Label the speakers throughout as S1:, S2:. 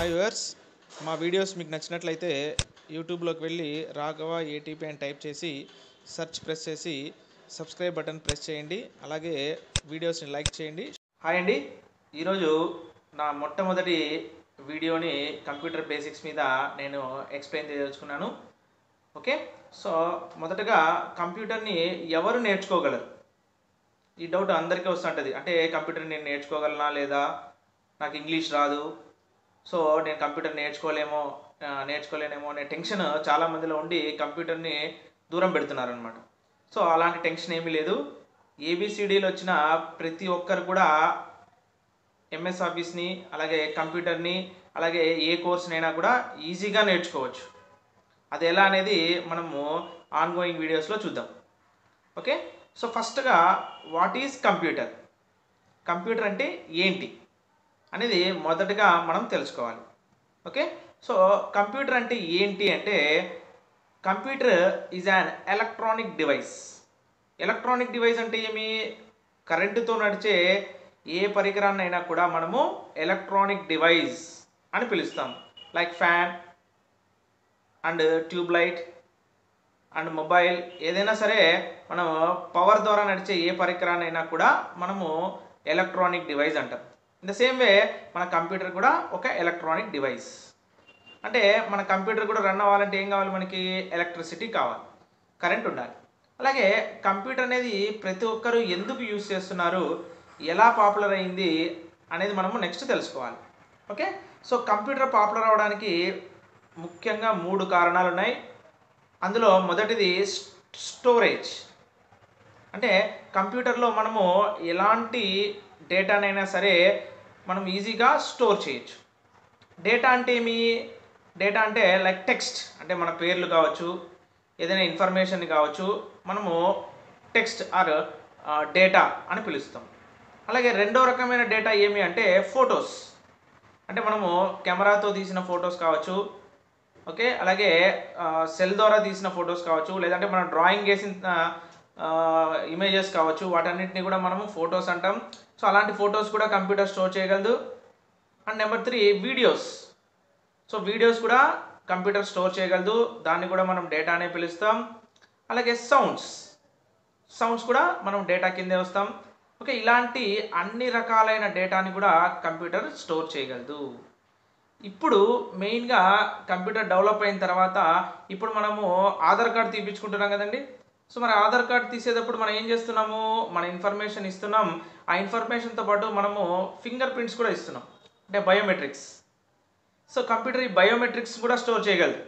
S1: hi viewers మా videos మీకు నచ్చినట్లయితే యూట్యూబ్లోకి వెళ్ళి రాఘవ ఏటీపీ అని టైప్ చేసి సెర్చ్ ప్రెస్ చేసి సబ్స్క్రైబ్ బటన్ ప్రెస్ చేయండి అలాగే వీడియోస్ని లైక్ చేయండి హాయ్ అండి ఈరోజు నా మొట్టమొదటి వీడియోని కంప్యూటర్ బేసిక్స్ మీద నేను ఎక్స్ప్లెయిన్ చేయదలుచుకున్నాను ఓకే సో మొదటగా కంప్యూటర్ని ఎవరు నేర్చుకోగలరు ఈ డౌట్ అందరికీ వస్తుంటుంది అంటే కంప్యూటర్ నేను నేర్చుకోగలనా లేదా నాకు ఇంగ్లీష్ రాదు సో నేను కంప్యూటర్ నేర్చుకోలేమో ఆ, నేర్చుకోలేనేమో అనే టెన్షన్ చాలా మందిలో ఉండి కంప్యూటర్ని దూరం పెడుతున్నారు అనమాట సో అలాంటి టెన్షన్ ఏమీ లేదు ఏబిసిడీలు వచ్చిన ప్రతి ఒక్కరు కూడా ఎంఎస్ ఆఫీస్ని అలాగే కంప్యూటర్ని అలాగే ఏ కోర్స్నైనా కూడా ఈజీగా నేర్చుకోవచ్చు అది ఎలా అనేది మనము ఆన్ గోయింగ్ వీడియోస్లో చూద్దాం ఓకే సో ఫస్ట్గా వాట్ ఈజ్ కంప్యూటర్ కంప్యూటర్ అంటే ఏంటి అనేది మొదటగా మనం తెలుసుకోవాలి ఓకే సో కంప్యూటర్ అంటే ఏంటి అంటే computer is an electronic device electronic device అంటే ఏమి కరెంటుతో నడిచే ఏ పరికరాన్ని అయినా కూడా మనము ఎలక్ట్రానిక్ డివైస్ అని పిలుస్తాం like fan and tube light and mobile ఏదైనా సరే మనం పవర్ ద్వారా నడిచే ఏ పరికరాన్నైనా కూడా మనము ఎలక్ట్రానిక్ డివైస్ అంటాం ఇన్ ద సేమ్ వే మన కంప్యూటర్ కూడా ఒక ఎలక్ట్రానిక్ డివైస్ అంటే మన కంప్యూటర్ కూడా రన్ అవ్వాలంటే ఏం కావాలి మనకి ఎలక్ట్రిసిటీ కావాలి కరెంట్ ఉండాలి అలాగే కంప్యూటర్ అనేది ప్రతి ఒక్కరూ ఎందుకు యూజ్ చేస్తున్నారు ఎలా పాపులర్ అయింది అనేది మనము నెక్స్ట్ తెలుసుకోవాలి ఓకే సో కంప్యూటర్ పాపులర్ అవడానికి ముఖ్యంగా మూడు కారణాలు ఉన్నాయి అందులో మొదటిది స్టోరేజ్ అంటే కంప్యూటర్లో మనము ఎలాంటి డేటానైనా సరే మనం ఈజీగా స్టోర్ చేయొచ్చు డేటా అంటే ఏమి డేటా అంటే లైక్ టెక్స్ట్ అంటే మన పేర్లు కావచ్చు ఏదైనా ఇన్ఫర్మేషన్ కావచ్చు మనము టెక్స్ట్ ఆర్ డేటా అని పిలుస్తాం అలాగే రెండో రకమైన డేటా ఏమి అంటే ఫొటోస్ అంటే మనము కెమెరాతో తీసిన ఫొటోస్ కావచ్చు ఓకే అలాగే సెల్ ద్వారా తీసిన ఫొటోస్ కావచ్చు లేదంటే మనం డ్రాయింగ్ వేసిన ఇమేజెస్ కావచ్చు వాటన్నిటిని కూడా మనము ఫొటోస్ అంటాం సో అలాంటి ఫొటోస్ కూడా కంప్యూటర్ స్టోర్ చేయగలదు and number three videos so videos కూడా కంప్యూటర్ స్టోర్ చేయగలదు దాన్ని కూడా మనం డేటా అనే పిలుస్తాం అలాగే సౌండ్స్ సౌండ్స్ కూడా మనం డేటా కిందే వస్తాం ఓకే ఇలాంటి అన్ని రకాలైన డేటాని కూడా కంప్యూటర్ స్టోర్ చేయగలదు ఇప్పుడు మెయిన్గా కంప్యూటర్ డెవలప్ అయిన తర్వాత ఇప్పుడు మనము ఆధార్ కార్డ్ తీపించుకుంటున్నాం కదండి సో మరి ఆధార్ కార్డ్ తీసేటప్పుడు మనం ఏం చేస్తున్నాము మన ఇన్ఫర్మేషన్ ఇస్తున్నాం ఆ ఇన్ఫర్మేషన్తో పాటు మనము ఫింగర్ ప్రింట్స్ కూడా ఇస్తున్నాం అంటే బయోమెట్రిక్స్ సో కంప్యూటర్ ఈ బయోమెట్రిక్స్ కూడా స్టోర్ చేయగలదు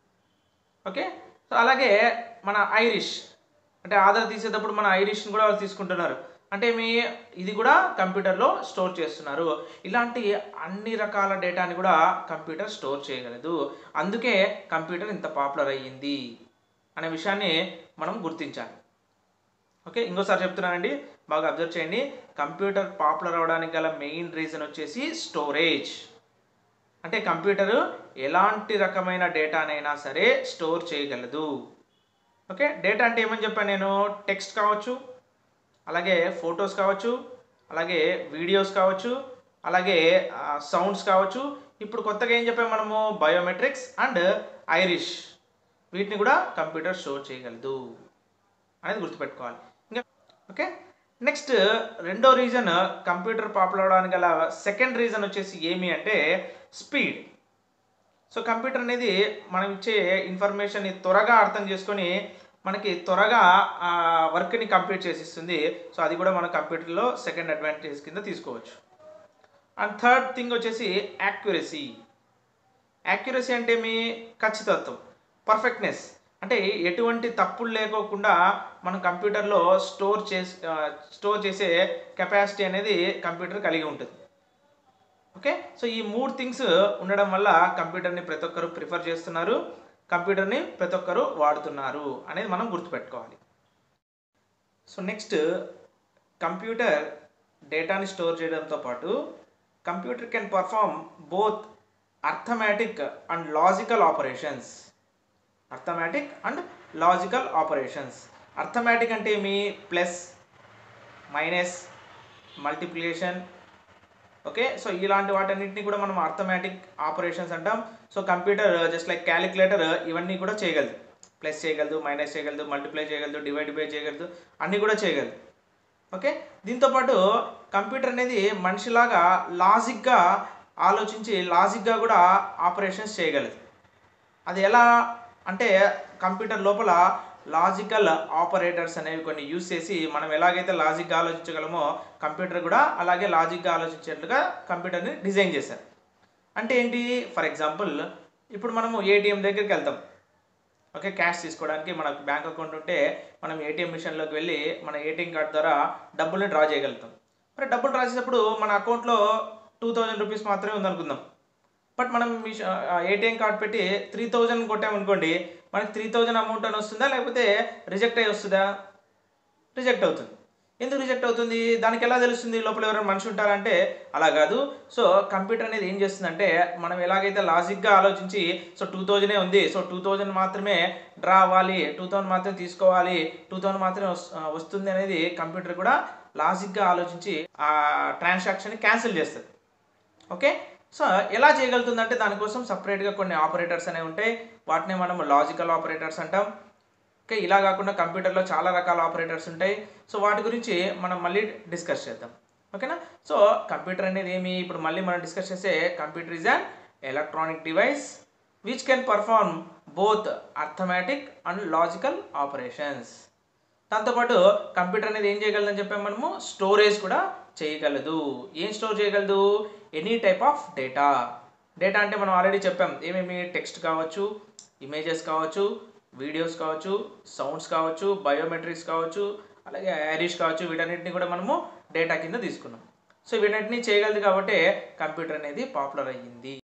S1: ఓకే సో అలాగే మన ఐరిష్ అంటే ఆధార్ తీసేటప్పుడు మన ఐరిష్ని కూడా వాళ్ళు తీసుకుంటున్నారు అంటే మీ ఇది కూడా కంప్యూటర్లో స్టోర్ చేస్తున్నారు ఇలాంటి అన్ని రకాల డేటాని కూడా కంప్యూటర్ స్టోర్ చేయగలదు అందుకే కంప్యూటర్ ఇంత పాపులర్ అయ్యింది అనే విషయాన్ని మనం గుర్తించాలి ఓకే ఇంకోసారి చెప్తున్నానండి బాగా అబ్జర్వ్ చేయండి కంప్యూటర్ పాపులర్ అవడానికి గల మెయిన్ రీజన్ వచ్చేసి స్టోరేజ్ అంటే కంప్యూటర్ ఎలాంటి రకమైన డేటానైనా సరే స్టోర్ చేయగలదు ఓకే డేటా అంటే ఏమని చెప్పాను నేను టెక్స్ట్ కావచ్చు అలాగే ఫొటోస్ కావచ్చు అలాగే వీడియోస్ కావచ్చు అలాగే సౌండ్స్ కావచ్చు ఇప్పుడు కొత్తగా ఏం చెప్పాము మనము బయోమెట్రిక్స్ అండ్ ఐరిష్ వీటిని కూడా కంప్యూటర్ స్టోర్ చేయగలదు అనేది గుర్తుపెట్టుకోవాలి ఇంకా ఓకే నెక్స్ట్ రెండో రీజన్ కంప్యూటర్ పాపులర్ అవడానికి గల సెకండ్ రీజన్ వచ్చేసి ఏమి అంటే స్పీడ్ సో కంప్యూటర్ అనేది మనం ఇచ్చే ఇన్ఫర్మేషన్ని త్వరగా అర్థం చేసుకొని మనకి త్వరగా ఆ వర్క్ని కంప్లీట్ చేసిస్తుంది సో అది కూడా మన కంప్యూటర్లో సెకండ్ అడ్వాంటేజ్ కింద తీసుకోవచ్చు అండ్ థర్డ్ థింగ్ వచ్చేసి యాక్యురసీ యాక్యురసీ అంటే మీ ఖచ్చితత్వం పర్ఫెక్ట్నెస్ అంటే ఎటువంటి తప్పులు లేకోకుండా మనం కంప్యూటర్లో స్టోర్ చేసి స్టోర్ చేసే కెపాసిటీ అనేది కంప్యూటర్ కలిగి ఉంటుంది ఓకే సో ఈ మూడు థింగ్స్ ఉండడం వల్ల కంప్యూటర్ని ప్రతి ఒక్కరు ప్రిఫర్ చేస్తున్నారు కంప్యూటర్ని ప్రతి ఒక్కరు వాడుతున్నారు అనేది మనం గుర్తుపెట్టుకోవాలి సో నెక్స్ట్ కంప్యూటర్ డేటాని స్టోర్ చేయడంతో పాటు computer can perform both arithmetic and logical operations arithmetic and logical operations arithmetic అంటే ఏమి plus minus multiplication okay so ఇలాంటి వాటన్నిటిని కూడా మనం అర్థమెటిక్ ఆపరేషన్స్ అంటాం so computer just like calculator ఇవన్నీ కూడా చేయగలదు ప్లస్ చేయగలదు మైనస్ చేయగలదు మల్టిప్లై చేయగలదు డివైడ్ బై చేయగలదు అన్నీ కూడా చేయగలదు ఓకే దీంతోపాటు కంప్యూటర్ అనేది మనిషిలాగా లాజిక్గా ఆలోచించి లాజిక్గా కూడా ఆపరేషన్స్ చేయగలదు అది ఎలా అంటే కంప్యూటర్ లోపల లాజికల్ ఆపరేటర్స్ అనేవి కొన్ని యూస్ చేసి మనం ఎలాగైతే లాజిక్గా ఆలోచించగలమో కంప్యూటర్ కూడా అలాగే లాజిక్గా ఆలోచించేట్లుగా కంప్యూటర్ని డిజైన్ చేశారు అంటే ఏంటి ఫర్ ఎగ్జాంపుల్ ఇప్పుడు మనము ఏటీఎం దగ్గరికి వెళ్తాం ఓకే క్యాష్ తీసుకోవడానికి మనకు బ్యాంక్ అకౌంట్ ఉంటే మనం ఏటీఎం మిషన్లోకి వెళ్ళి మన ఏటీఎం కార్డ్ ద్వారా డబ్బుల్ని డ్రా చేయగలుగుతాం మరి డబ్బులు డ్రా చేసేటప్పుడు మన అకౌంట్లో టూ థౌజండ్ రూపీస్ మాత్రమే ఉందనుకుందాం బట్ మనం ఏటీఎం కార్డ్ పెట్టి త్రీ థౌజండ్ కొట్టామనుకోండి మనకి త్రీ థౌజండ్ అమౌంట్ అని వస్తుందా లేకపోతే రిజెక్ట్ అయ్యి వస్తుందా రిజెక్ట్ అవుతుంది ఎందుకు రిజెక్ట్ అవుతుంది దానికి ఎలా తెలుస్తుంది లోపల ఎవరైనా మనిషి ఉంటారంటే అలా కాదు సో కంప్యూటర్ అనేది ఏం చేస్తుందంటే మనం ఎలాగైతే లాజిక్గా ఆలోచించి సో టూ థౌజండే ఉంది సో టూ థౌజండ్ మాత్రమే డ్రా అవ్వాలి టూ థౌజండ్ మాత్రమే తీసుకోవాలి టూ థౌజండ్ మాత్రమే వస్- వస్తుంది అనేది కంప్యూటర్ కూడా లాజిక్గా ఆలోచించి ఆ ట్రాన్సాక్షన్ క్యాన్సిల్ చేస్తుంది ఓకే సో ఎలా చేయగలుగుతుందంటే దానికోసం సపరేట్గా కొన్ని ఆపరేటర్స్ అనేవి ఉంటాయి వాటిని మనం లాజికల్ ఆపరేటర్స్ అంటాం ఓకే ఇలా కాకుండా కంప్యూటర్లో చాలా రకాల ఆపరేటర్స్ ఉంటాయి సో వాటి గురించి మనం మళ్ళీ డిస్కస్ చేద్దాం ఓకేనా సో కంప్యూటర్ అనేది ఏమి ఇప్పుడు మళ్ళీ మనం డిస్కస్ చేస్తే computer is an electronic device which can perform both arithmetic and logical operations దాంతోపాటు కంప్యూటర్ అనేది ఏం చేయగలదని చెప్పాము మనము స్టోరేజ్ కూడా చేయగలదు ఏం స్టోర్ చేయగలదు any type of data data అంటే మనం ఆల్రెడీ చెప్పాం ఏమేమి టెక్స్ట్ కావచ్చు ఇమేజెస్ కావచ్చు వీడియోస్ కావచ్చు సౌండ్స్ కావచ్చు బయోమెట్రిక్స్ కావచ్చు అలాగే ఐరిష్ కావచ్చు వీటన్నిటిని కూడా మనము డేటా కింద తీసుకున్నాం సో వీటన్నిటిని చేయగలదు కాబట్టి కంప్యూటర్ అనేది పాపులర్ అయ్యింది